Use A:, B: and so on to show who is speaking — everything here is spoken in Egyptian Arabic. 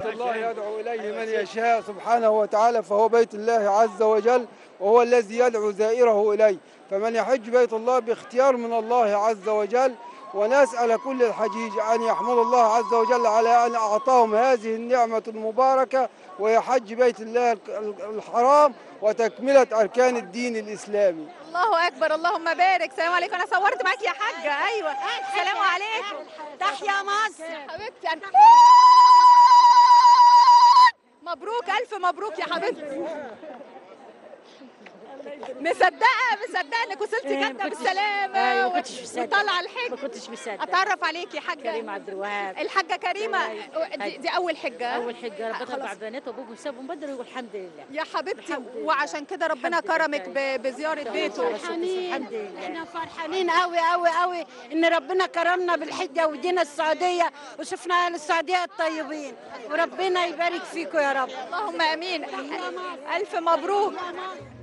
A: بيت الله يدعو إليه من يشاء سبحانه وتعالى فهو بيت الله عز وجل وهو الذي يدعو زائره إليه فمن يحج بيت الله باختيار من الله عز وجل ونسأل كل الحجيج أن يحمد الله عز وجل على أن أعطاهم هذه النعمة المباركة وهي حج بيت الله الحرام وتكملة أركان الدين الإسلامي
B: الله اكبر اللهم بارك سلام عليكم انا صورت معاكي يا حاجه ايوه سلام عليكم تحيا مصر حبيبتي أنا... مبروك الف مبروك يا حبيبتي مصدقه مصدقه انك وصلتي
C: إيه،
B: جده
C: ما كنتش-
B: بالسلامه
C: أيوة،
B: و-
C: ما كنتش مصدقة.
B: وطالعه الحج
C: ما كنتش مصدقه
B: اتعرف عليكي يا حاجه
C: كريم عبد الوهاب
B: الحاجه كريمه
C: أيوة.
B: دي, دي اول حجه
C: اول حجه ربنا
B: خلاص.
C: اربع بنات وابوهم سابهم بدري ويقول الحمد لله
B: يا حبيبتي
C: الحمد لله.
B: وعشان كده ربنا
C: الحمد لله.
B: كرمك ب- بزياره بيته
C: الحمد لله
D: احنا فرحانين قوي قوي قوي ان ربنا كرمنا بالحجه ودينا السعوديه وشفنا اهل السعوديه الطيبين وربنا يبارك فيكم يا رب
B: اللهم امين الف مبروك